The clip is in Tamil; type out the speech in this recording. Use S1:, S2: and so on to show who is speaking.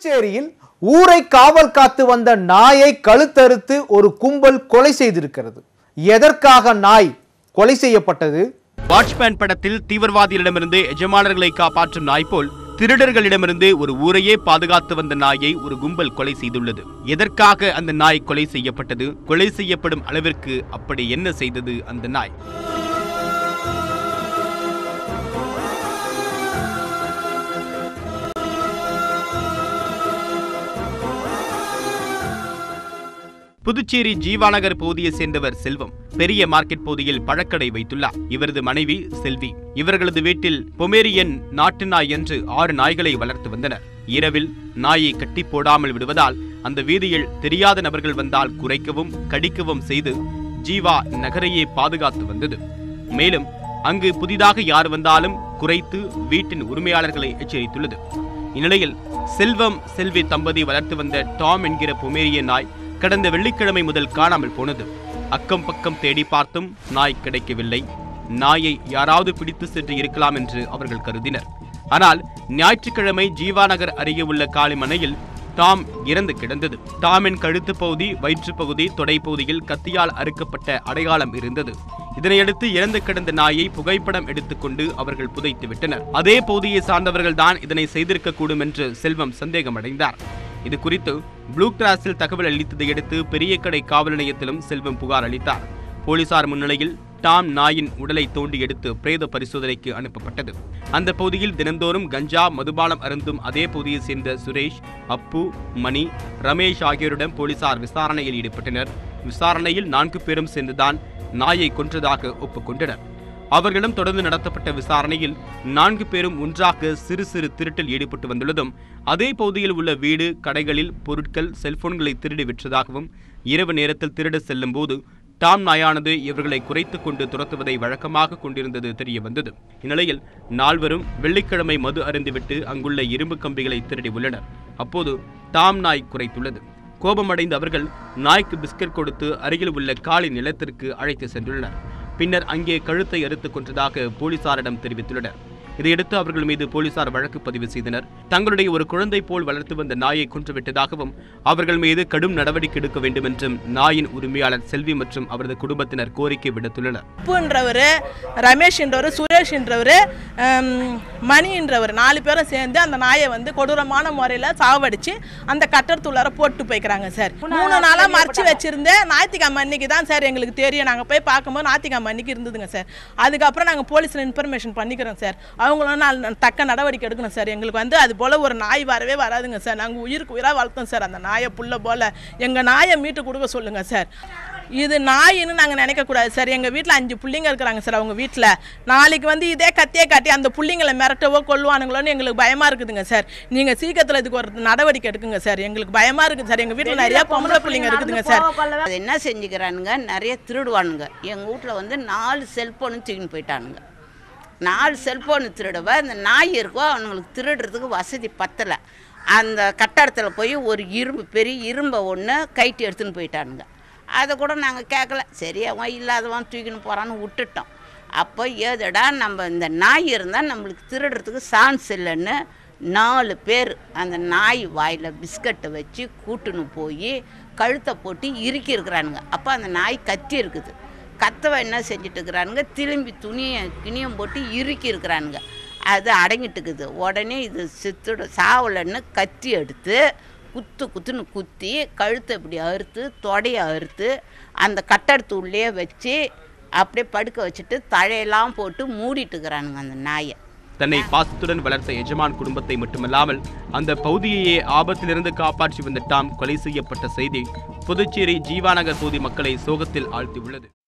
S1: புதுச்சேரியில் ஊரை காவல் காத்து வந்த நாயை கழுத்தறுத்து ஒரு கும்பல் கொலை செய்திருக்கிறது எதற்காக நாய் கொலை செய்யப்பட்டது
S2: வாட்ச்மேன் படத்தில் தீவிரவாதிகளிடமிருந்து எஜமானர்களை காப்பாற்றும் நாய் போல் திருடர்களிடமிருந்து ஒரு ஊரையே பாதுகாத்து வந்த நாயை ஒரு கும்பல் கொலை செய்துள்ளது எதற்காக அந்த நாய் கொலை செய்யப்பட்டது கொலை செய்யப்படும் அளவிற்கு அப்படி என்ன செய்தது அந்த நாய் புதுச்சேரி ஜீவாநகர் பகுதியை சேர்ந்தவர் செல்வம் பெரிய மார்க்கெட் பகுதியில் பழக்கடை வைத்துள்ளார் இவரது மனைவி செல்வி இவர்களது வீட்டில் பொமேரியன் நாட்டு நாய் என்று ஆறு நாய்களை வளர்த்து வந்தனர் இரவில் நாயை கட்டி போடாமல் விடுவதால் அந்த வீதியில் தெரியாத நபர்கள் வந்தால் குறைக்கவும் கடிக்கவும் செய்து ஜீவா நகரையே பாதுகாத்து வந்தது மேலும் அங்கு புதிதாக யார் வந்தாலும் குறைத்து வீட்டின் உரிமையாளர்களை எச்சரித்துள்ளது இந்நிலையில் செல்வம் செல்வி தம்பதி வளர்த்து வந்த டாம் என்கிற பொமேரிய நாய் கடந்த வெள்ளிக்கிழமை முதல் காணாமல் போனது அக்கம் பக்கம் தேடி பார்த்தும் நாய் கிடைக்கவில்லை நாயை யாராவது பிடித்து சென்று இருக்கலாம் என்று அவர்கள் கருதினர் ஆனால் ஞாயிற்றுக்கிழமை ஜீவாநகர் அருகே உள்ள காளிமனையில் டாம் இறந்து கிடந்தது டாமின் கழுத்து பகுதி வயிற்றுப் பகுதி தொடை பகுதியில் கத்தியால் அறுக்கப்பட்ட அடையாளம் இருந்தது இதனையடுத்து இறந்து கிடந்த நாயை புகைப்படம் எடுத்துக்கொண்டு அவர்கள் புதைத்து விட்டனர் அதே பகுதியை சார்ந்தவர்கள் தான் இதனை செய்திருக்க கூடும் என்று செல்வம் சந்தேகமடைந்தார் இது குறித்து ப்ளூ கிராஸில் தகவல் அளித்ததை அடுத்து பெரிய கடை காவல் நிலையத்திலும் செல்வம் புகார் அளித்தார் போலீசார் முன்னிலையில் டாம் நாயின் உடலை தோண்டி எடுத்து பிரேத பரிசோதனைக்கு அனுப்பப்பட்டது அந்த பகுதியில் தினந்தோறும் கஞ்சா மதுபானம் அருந்தும் அதே பகுதியைச் சேர்ந்த சுரேஷ் அப்பு மணி ரமேஷ் ஆகியோரிடம் போலீசார் விசாரணையில் ஈடுபட்டனர் விசாரணையில் நான்கு பேரும் சேர்ந்துதான் நாயை கொன்றதாக ஒப்புக்கொண்டனர் அவர்களிடம் தொடர்ந்து நடத்தப்பட்ட விசாரணையில் நான்கு பேரும் ஒன்றாக சிறு சிறு திருட்டில் ஈடுபட்டு வந்துள்ளதும் அதே பகுதியில் உள்ள வீடு கடைகளில் பொருட்கள் செல்போன்களை திருடி விற்றதாகவும் இரவு நேரத்தில் திருட செல்லும் போது டாம் நாயானது இவர்களை குறைத்துக் கொண்டு துரத்துவதை வழக்கமாக கொண்டிருந்தது தெரிய வந்தது இந்நிலையில் நால்வரும் வெள்ளிக்கிழமை மது அருந்துவிட்டு அங்குள்ள இரும்பு கம்பிகளை திருடி உள்ளனர் அப்போது டாம் நாய் குறைத்துள்ளது கோபமடைந்த அவர்கள் நாய்க்கு பிஸ்கட் கொடுத்து அருகில் உள்ள காலி நிலத்திற்கு அழைத்து சென்றுள்ளனர் பின்னர் அங்கே கழுத்தை அறுத்துக் கொன்றதாக போலீசாரிடம் தெரிவித்துள்ளனர் இதையடுத்து அவர்கள் மீது போலீசார் வழக்கு பதிவு செய்தனர் தங்களுடைய ஒரு குழந்தை போல் வளர்த்து வந்த நாயை கொன்றுவிட்டதாகவும் அவர்கள் மீது கடும் நடவடிக்கை எடுக்க வேண்டும் என்றும் நாயின் உரிமையாளர் செல்வி மற்றும் அவரது குடும்பத்தினர் கோரிக்கை விடுத்துள்ளனர்
S3: அப்புன்றவர் ரமேஷ்ன்றவர் சுரேஷ்ன்றவர் மணின்றவர் நாலு பேரும் சேர்ந்து அந்த நாயை வந்து கொடூரமான முறையில் சாவடிச்சு அந்த கட்டடத்துள்ளார போட்டு போய்க்கிறாங்க சார் மூணு நாளாக மறைச்சு வச்சிருந்தேன் ஞாயிற்றுக்கிழமை அன்னைக்கு தான் சார் எங்களுக்கு தெரியும் நாங்கள் போய் பார்க்கும்போது ஞாயிற்றுக்கிழமை அன்னைக்கு இருந்ததுங்க சார் அதுக்கப்புறம் நாங்கள் போலீஸில் இன்ஃபர்மேஷன் பண்ணிக்கிறோம் சார் அவங்களும் நான் தக்க நடவடிக்கை எடுக்கணும் சார் எங்களுக்கு வந்து அது போல் ஒரு நாய் வரவே வராதுங்க சார் நாங்கள் உயிருக்கு உயிராக வளர்த்தோம் சார் அந்த நாயை புள்ள போல் எங்கள் நாயை மீட்டு கொடுக்க சொல்லுங்கள் சார் இது நாயின்னு நாங்கள் நினைக்கக்கூடாது சார் எங்கள் வீட்டில் அஞ்சு பிள்ளைங்க இருக்கிறாங்க சார் அவங்க வீட்டில் நாளைக்கு வந்து இதே கத்தியே காட்டி அந்த பிள்ளைங்களை மிரட்டவோ கொல்லுவானுங்களோன்னு எங்களுக்கு பயமாக இருக்குதுங்க சார் நீங்கள் சீக்கிரத்தில் இதுக்கு ஒரு நடவடிக்கை எடுக்குங்க சார் எங்களுக்கு பயமாக இருக்குது சார் எங்கள் வீட்டில் நிறைய பொம்பளை பிள்ளைங்க இருக்குதுங்க சார்
S4: அது என்ன செஞ்சுக்கிறானுங்க நிறைய திருடுவானுங்க எங்கள் வீட்டில் வந்து நாலு செல்ஃபோனு தூக்கின்னு போயிட்டானுங்க நாலு செல்ஃபோனு திருடவ இந்த நாய் இருக்கோ அவனுங்களுக்கு திருடுறதுக்கு வசதி பத்தலை அந்த கட்டடத்தில் போய் ஒரு இரும்பு பெரிய இரும்பை ஒன்று கைட்டு எடுத்துன்னு போயிட்டானுங்க அதை கூட நாங்கள் கேட்கல சரி அவன் இல்லாதவன் தூக்கின்னு போகிறான்னு விட்டுட்டோம் அப்போ ஏதடா நம்ம இந்த நாய் இருந்தால் நம்மளுக்கு திருடுறதுக்கு சான்ஸ் இல்லைன்னு நாலு பேர் அந்த நாய் வாயில் பிஸ்கட்டை வச்சு கூட்டுன்னு போய் கழுத்தை போட்டு இறுக்கி இருக்கிறானுங்க அப்போ அந்த நாய் கத்தி இருக்குது கத்தவ என்ன செஞ்சுட்டு இருக்கிறானுங்க திரும்பி துணியை கிணியம் போட்டு இறுக்கி இருக்கிறானுங்க அது அடங்கிட்டு இருக்குது உடனே இது செத்துட சாவலன்னு கத்தி எடுத்து குத்து குத்துன்னு குத்தி கழுத்தை இப்படி அறுத்து தொடையை அறுத்து அந்த கட்டடத்து உள்ளே வச்சு அப்படியே படுக்க வச்சுட்டு தழையெல்லாம் போட்டு மூடிட்டு இருக்கிறானுங்க அந்த நாயை
S2: தன்னை பாசத்துடன் வளர்த்த எஜமான் குடும்பத்தை மட்டுமல்லாமல் அந்த பகுதியையே ஆபத்திலிருந்து காப்பாற்றி வந்த டாம் கொலை செய்யப்பட்ட செய்தி புதுச்சேரி ஜீவாநகர் பகுதி மக்களை சோகத்தில் ஆழ்த்தியுள்ளது